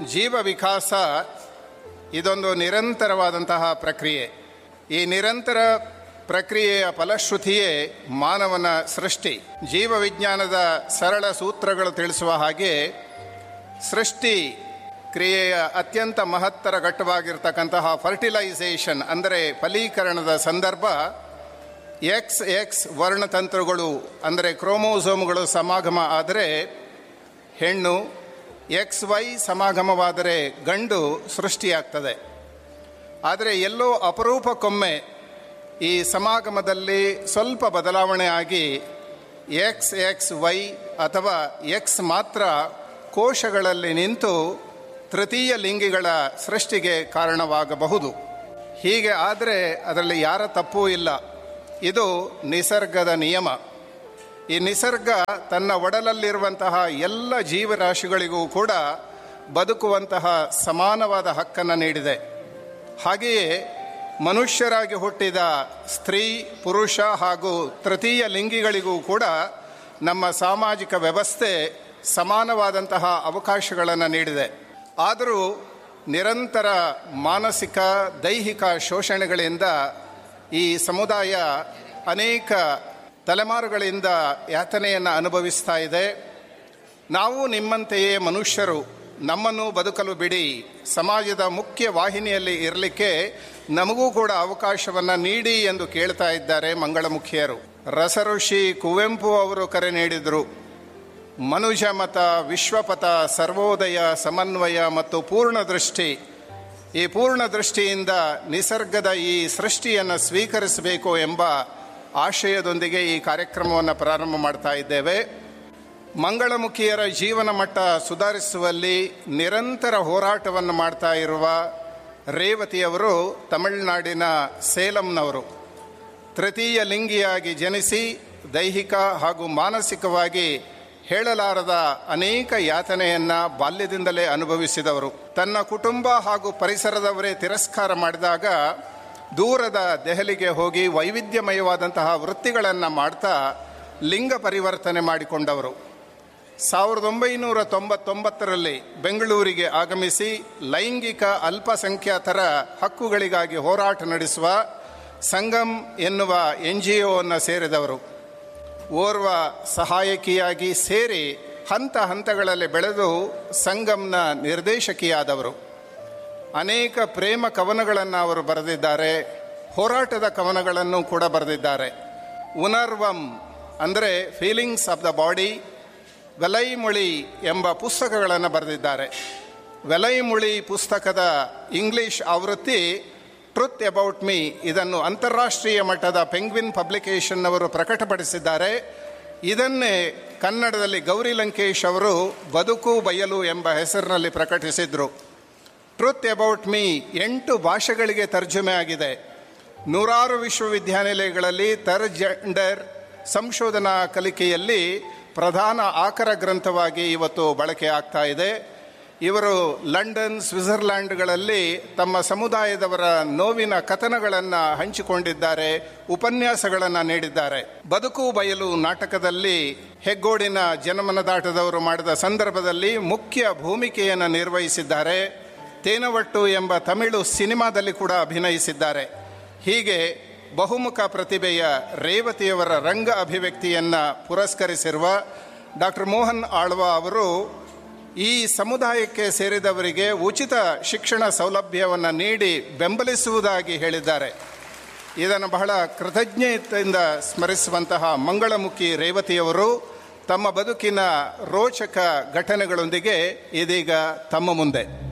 ಜೀವ ವಿಕಾಸ ಇದೊಂದು ನಿರಂತರವಾದಂತಹ ಪ್ರಕ್ರಿಯೆ ಈ ನಿರಂತರ ಪ್ರಕ್ರಿಯೆಯ ಫಲಶ್ರುತಿಯೇ ಮಾನವನ ಸೃಷ್ಟಿ ಜೀವ ವಿಜ್ಞಾನದ ಸರಳ ಸೂತ್ರಗಳು ತಿಳಿಸುವ ಹಾಗೆ ಸೃಷ್ಟಿ ಕ್ರಿಯೆಯ ಅತ್ಯಂತ ಮಹತ್ತರ ಘಟ್ಟವಾಗಿರ್ತಕ್ಕಂತಹ ಫರ್ಟಿಲೈಸೇಷನ್ ಅಂದರೆ ಫಲೀಕರಣದ ಸಂದರ್ಭ ಎಕ್ಸ್ ಎಕ್ಸ್ ವರ್ಣತಂತುಗಳು ಅಂದರೆ ಕ್ರೋಮೋಸೋಮ್ಗಳು ಸಮಾಗಮ ಆದರೆ ಹೆಣ್ಣು ಎಕ್ಸ್ ವೈ ಸಮಾಗಮವಾದರೆ ಗಂಡು ಸೃಷ್ಟಿಯಾಗ್ತದೆ ಆದರೆ ಎಲ್ಲೋ ಅಪರೂಪಕ್ಕೊಮ್ಮೆ ಈ ಸಮಾಗಮದಲ್ಲಿ ಸ್ವಲ್ಪ ಬದಲಾವಣೆ ಆಗಿ ಎಕ್ಸ್ ಎಕ್ಸ್ ವೈ ಅಥವಾ ಎಕ್ಸ್ ಮಾತ್ರ ಕೋಶಗಳಲ್ಲಿ ನಿಂತು ತೃತೀಯ ಲಿಂಗಿಗಳ ಸೃಷ್ಟಿಗೆ ಕಾರಣವಾಗಬಹುದು ಹೀಗೆ ಆದರೆ ಅದರಲ್ಲಿ ಯಾರ ತಪ್ಪೂ ಇಲ್ಲ ಇದು ನಿಸರ್ಗದ ನಿಯಮ ಈ ನಿಸರ್ಗ ತನ್ನ ಒಡಲಲ್ಲಿರುವಂತಹ ಎಲ್ಲ ಜೀವರಾಶಿಗಳಿಗೂ ಕೂಡ ಬದುಕುವಂತಹ ಸಮಾನವಾದ ಹಕ್ಕನ್ನು ನೀಡಿದೆ ಹಾಗೆಯೇ ಮನುಷ್ಯರಾಗಿ ಹುಟ್ಟಿದ ಸ್ತ್ರೀ ಪುರುಷ ಹಾಗೂ ತೃತೀಯ ಲಿಂಗಿಗಳಿಗೂ ಕೂಡ ನಮ್ಮ ಸಾಮಾಜಿಕ ವ್ಯವಸ್ಥೆ ಸಮಾನವಾದಂತಹ ಅವಕಾಶಗಳನ್ನು ನೀಡಿದೆ ಆದರೂ ನಿರಂತರ ಮಾನಸಿಕ ದೈಹಿಕ ಶೋಷಣೆಗಳಿಂದ ಈ ಸಮುದಾಯ ಅನೇಕ ತಲೆಮಾರುಗಳಿಂದ ಯಾತನೆಯನ್ನು ಅನುಭವಿಸ್ತಾ ಇದೆ ನಾವು ನಿಮ್ಮಂತೆಯೇ ಮನುಷ್ಯರು ನಮ್ಮನ್ನು ಬದುಕಲು ಬಿಡಿ ಸಮಾಜದ ಮುಖ್ಯ ವಾಹಿನಿಯಲ್ಲಿ ಇರಲಿಕ್ಕೆ ನಮಗೂ ಕೂಡ ಅವಕಾಶವನ್ನು ನೀಡಿ ಎಂದು ಕೇಳ್ತಾ ಇದ್ದಾರೆ ಮಂಗಳಮುಖಿಯರು ರಸಋಷಿ ಕುವೆಂಪು ಅವರು ಕರೆ ನೀಡಿದರು ಮನುಜ ಮತ ವಿಶ್ವಪಥ ಸರ್ವೋದಯ ಸಮನ್ವಯ ಮತ್ತು ಪೂರ್ಣ ದೃಷ್ಟಿ ಈ ಪೂರ್ಣ ದೃಷ್ಟಿಯಿಂದ ನಿಸರ್ಗದ ಈ ಸೃಷ್ಟಿಯನ್ನು ಸ್ವೀಕರಿಸಬೇಕು ಎಂಬ ಆಶಯದೊಂದಿಗೆ ಈ ಕಾರ್ಯಕ್ರಮವನ್ನು ಪ್ರಾರಂಭ ಮಾಡ್ತಾ ಇದ್ದೇವೆ ಮಂಗಳಮುಖಿಯರ ಜೀವನ ಮಟ್ಟ ಸುಧಾರಿಸುವಲ್ಲಿ ನಿರಂತರ ಹೋರಾಟವನ್ನು ಮಾಡ್ತಾ ಇರುವ ರೇವತಿಯವರು ತಮಿಳುನಾಡಿನ ಸೇಲಂನವರು ತೃತೀಯ ಲಿಂಗಿಯಾಗಿ ಜನಿಸಿ ದೈಹಿಕ ಹಾಗೂ ಮಾನಸಿಕವಾಗಿ ಹೇಳಲಾರದ ಅನೇಕ ಯಾತನೆಯನ್ನು ಬಾಲ್ಯದಿಂದಲೇ ಅನುಭವಿಸಿದವರು ತನ್ನ ಕುಟುಂಬ ಹಾಗೂ ಪರಿಸರದವರೇ ತಿರಸ್ಕಾರ ಮಾಡಿದಾಗ ದೂರದ ದೆಹಲಿಗೆ ಹೋಗಿ ವೈವಿಧ್ಯಮಯವಾದಂತಹ ವೃತ್ತಿಗಳನ್ನು ಮಾಡ್ತಾ ಲಿಂಗ ಪರಿವರ್ತನೆ ಮಾಡಿಕೊಂಡವರು ಸಾವಿರದ ಒಂಬೈನೂರ ತೊಂಬತ್ತೊಂಬತ್ತರಲ್ಲಿ ಬೆಂಗಳೂರಿಗೆ ಆಗಮಿಸಿ ಲೈಂಗಿಕ ಅಲ್ಪಸಂಖ್ಯಾತರ ಹಕ್ಕುಗಳಿಗಾಗಿ ಹೋರಾಟ ನಡೆಸುವ ಸಂಗಮ್ ಎನ್ನುವ ಎನ್ ಜಿ ಒವನ್ನು ಸೇರಿದವರು ಓರ್ವ ಸಹಾಯಕಿಯಾಗಿ ಸೇರಿ ಹಂತ ಹಂತಗಳಲ್ಲಿ ಬೆಳೆದು ಸಂಗಮ್ನ ನಿರ್ದೇಶಕಿಯಾದವರು ಅನೇಕ ಪ್ರೇಮ ಕವನಗಳನ್ನು ಅವರು ಬರೆದಿದ್ದಾರೆ ಹೋರಾಟದ ಕವನಗಳನ್ನು ಕೂಡ ಬರೆದಿದ್ದಾರೆ ಉನರ್ವಂ ಅಂದರೆ ಫೀಲಿಂಗ್ಸ್ ಆಫ್ ದ ಬಾಡಿ ವೆಲೈಮುಳಿ ಎಂಬ ಪುಸ್ತಕಗಳನ್ನು ಬರೆದಿದ್ದಾರೆ ವೆಲೈಮುಳಿ ಪುಸ್ತಕದ ಇಂಗ್ಲಿಷ್ ಆವೃತ್ತಿ ಟ್ರುತ್ ಅಬೌಟ್ ಮೀ ಇದನ್ನು ಅಂತಾರಾಷ್ಟ್ರೀಯ ಮಟ್ಟದ ಪೆಂಗ್ವಿನ್ ಪಬ್ಲಿಕೇಶನ್ ಅವರು ಪ್ರಕಟಪಡಿಸಿದ್ದಾರೆ ಇದನ್ನೇ ಕನ್ನಡದಲ್ಲಿ ಗೌರಿ ಲಂಕೇಶ್ ಅವರು ಬದುಕು ಬಯಲು ಎಂಬ ಹೆಸರಿನಲ್ಲಿ ಪ್ರಕಟಿಸಿದರು ಟ್ರುತ್ ಅಬೌಟ್ ಮೀ ಎಂಟು ಭಾಷೆಗಳಿಗೆ ತರ್ಜುಮೆ ಆಗಿದೆ ನೂರಾರು ವಿಶ್ವವಿದ್ಯಾನಿಲಯಗಳಲ್ಲಿ ಥರ್ಡ್ ಜೆಂಡರ್ ಸಂಶೋಧನಾ ಕಲಿಕೆಯಲ್ಲಿ ಪ್ರಧಾನ ಆಕರ ಗ್ರಂಥವಾಗಿ ಇವತ್ತು ಬಳಕೆ ಆಗ್ತಾ ಇದೆ ಇವರು ಲಂಡನ್ ಸ್ವಿಟ್ಜರ್ಲ್ಯಾಂಡ್ಗಳಲ್ಲಿ ತಮ್ಮ ಸಮುದಾಯದವರ ನೋವಿನ ಕಥನಗಳನ್ನು ಹಂಚಿಕೊಂಡಿದ್ದಾರೆ ಉಪನ್ಯಾಸಗಳನ್ನು ನೀಡಿದ್ದಾರೆ ಬದುಕು ಬಯಲು ನಾಟಕದಲ್ಲಿ ಹೆಗ್ಗೋಡಿನ ಜನಮನದಾಟದವರು ಮಾಡಿದ ಸಂದರ್ಭದಲ್ಲಿ ಮುಖ್ಯ ಭೂಮಿಕೆಯನ್ನು ನಿರ್ವಹಿಸಿದ್ದಾರೆ ತೇನವಟ್ಟು ಎಂಬ ತಮಿಳು ಸಿನಿಮಾದಲ್ಲಿ ಕೂಡ ಅಭಿನಯಿಸಿದ್ದಾರೆ ಹೀಗೆ ಬಹುಮುಖ ಪ್ರತಿಭೆಯ ರೇವತಿಯವರ ರಂಗ ಅಭಿವ್ಯಕ್ತಿಯನ್ನು ಪುರಸ್ಕರಿಸಿರುವ ಡಾಕ್ಟರ್ ಮೋಹನ್ ಆಳ್ವ ಅವರು ಈ ಸಮುದಾಯಕ್ಕೆ ಸೇರಿದವರಿಗೆ ಉಚಿತ ಶಿಕ್ಷಣ ಸೌಲಭ್ಯವನ್ನು ನೀಡಿ ಬೆಂಬಲಿಸುವುದಾಗಿ ಹೇಳಿದ್ದಾರೆ ಇದನ್ನು ಬಹಳ ಕೃತಜ್ಞತೆಯಿಂದ ಸ್ಮರಿಸುವಂತಹ ಮಂಗಳಮುಖಿ ರೇವತಿಯವರು ತಮ್ಮ ಬದುಕಿನ ರೋಚಕ ಘಟನೆಗಳೊಂದಿಗೆ ಇದೀಗ ತಮ್ಮ ಮುಂದೆ